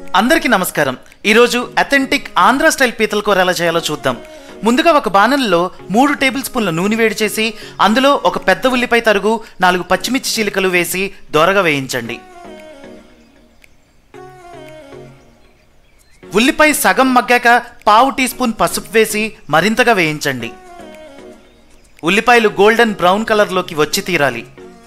అందరికీ నమస్కారం ఈరోజు అథెంటిక్ ఆంధ్ర స్టైల్ పీతల కూర ఎలా చేయాలో చూద్దాం ముందుగా ఒక బాణంలో మూడు టేబుల్ స్పూన్ల నూనె వేడి చేసి అందులో ఒక పెద్ద ఉల్లిపాయ తరుగు నాలుగు పచ్చిమిర్చి చీలికలు వేసి దోరగా వేయించండి ఉల్లిపాయ సగం మగ్గాక పావు టీ స్పూన్ పసుపు వేసి మరింతగా వేయించండి ఉల్లిపాయలు గోల్డెన్ బ్రౌన్ కలర్లోకి వచ్చి తీరాలి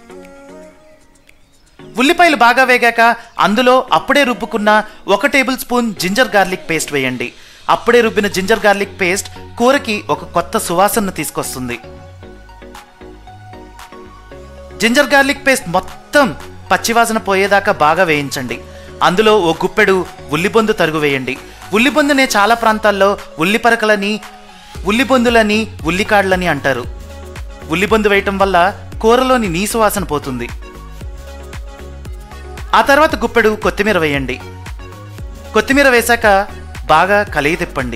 ఉల్లిపాయలు బాగా వేగాక అందులో అప్పుడే రుబ్బుకున్న ఒక tablespoon ginger garlic paste వేయండి అప్పుడే రుబ్బిన జింజర్ గార్లిక్ పేస్ట్ కూరకి ఒక కొత్త సువాసనను తీసుకొస్తుంది జింజర్ గార్లిక్ పేస్ట్ మొత్తం పచ్చివాసన పోయేదాకా బాగా వేయించండి అందులో ఓ గుప్పెడు ఉల్లిబొందు తరుగు వేయండి ఉల్లిబొందునే చాలా ప్రాంతాల్లో ఉల్లిపరకలని ఉల్లిబొందులని ఉల్లికాడలని అంటారు ఉల్లిబొందు వేయటం వల్ల కూరలోని నీసు వాసన పోతుంది ఆ తర్వాత గుప్పెడు కొత్తిమీర వేయండి కొత్తిమీర వేశాక బాగా కలిగి తిప్పండి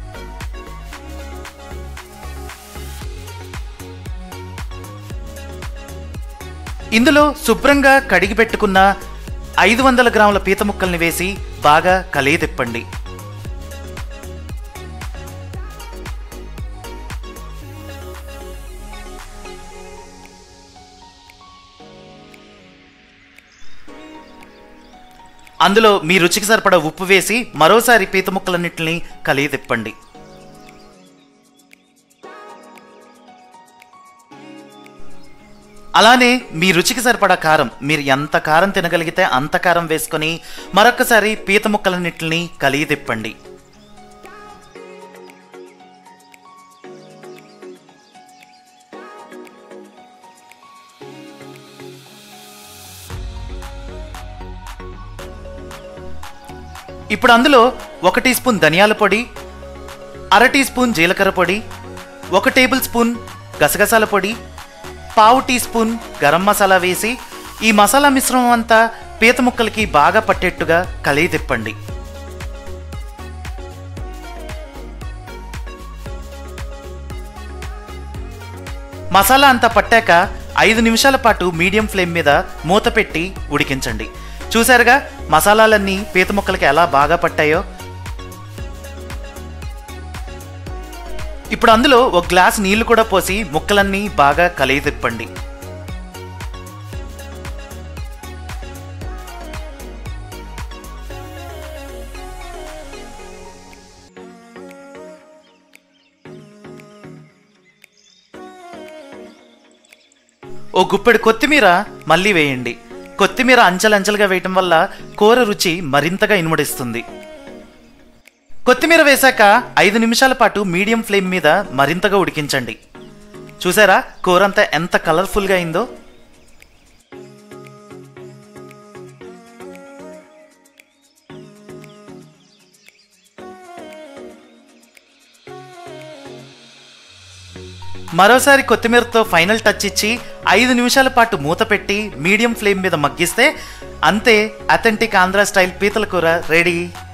ఇందులో శుభ్రంగా కడిగి పెట్టుకున్న ఐదు వందల గ్రాముల పీత ముక్కల్ని వేసి బాగా కలిగి తిప్పండి అందులో మీ రుచికి సరిపడా ఉప్పు వేసి మరోసారి పీత ముక్కలన్నింటినీ కలిగి తిప్పండి అలానే మీ రుచికి సరిపడా కారం మీరు ఎంత కారం తినగలిగితే అంత కారం వేసుకొని మరొకసారి పీత ముక్కలన్నింటినీ కలిగి తిప్పండి ఇప్పుడు అందులో ఒక టీ స్పూన్ ధనియాల పొడి అర టీ స్పూన్ జీలకర్ర పొడి ఒక టేబుల్ స్పూన్ గసగసాల పొడి పావు టీ స్పూన్ గరం మసాలా వేసి ఈ మసాలా మిశ్రమం అంతా పీత ముక్కలకి బాగా పట్టేట్టుగా కలిగి తిప్పండి మసాలా అంతా పట్టాక ఐదు నిమిషాల పాటు మీడియం ఫ్లేమ్ మీద మూత పెట్టి ఉడికించండి చూసారుగా మసాలాలన్నీ పీత ముక్కలకి ఎలా బాగా పట్టాయో ఇప్పుడు అందులో ఒక గ్లాస్ నీళ్లు కూడా పోసి ముక్కలన్నీ బాగా కలిగి తిప్పండి ఓ గుప్పెడు కొత్తిమీర మళ్ళీ వేయండి కొత్తిమీర అంచెలంచెలుగా వేయటం వల్ల కూర రుచి మరింతగా ఇనుమడిస్తుంది కొత్తిమీర వేశాక ఐదు నిమిషాల పాటు మీడియం ఫ్లేమ్ మీద మరింతగా ఉడికించండి చూసారా కూర అంతా ఎంత కలర్ఫుల్గా అయిందో మరోసారి కొత్తిమీరతో ఫైనల్ టచ్ ఇచ్చి ఐదు నిమిషాల పాటు మూత పెట్టి మీడియం ఫ్లేమ్ మీద మగ్గిస్తే అంతే అథెంటిక్ ఆంధ్ర స్టైల్ పీతల కూర రెడీ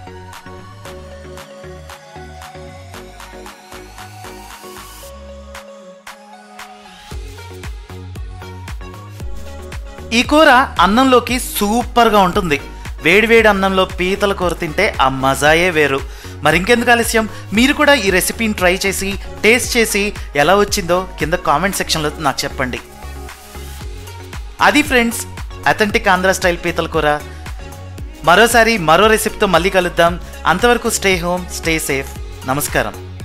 ఈ కూర అన్నంలోకి సూపర్గా ఉంటుంది వేడివేడి అన్నంలో పీతల కూర తింటే ఆ మజాయే వేరు మరి ఇంకెందుకు ఆలస్యం మీరు కూడా ఈ రెసిపీని ట్రై చేసి టేస్ట్ చేసి ఎలా వచ్చిందో కింద కామెంట్ సెక్షన్లో నాకు చెప్పండి అది ఫ్రెండ్స్ అథెంటిక్ ఆంధ్ర స్టైల్ పీతల కూర మరోసారి మరో రెసిపీతో మళ్ళీ కలుద్దాం అంతవరకు స్టే హోమ్ స్టే సేఫ్ నమస్కారం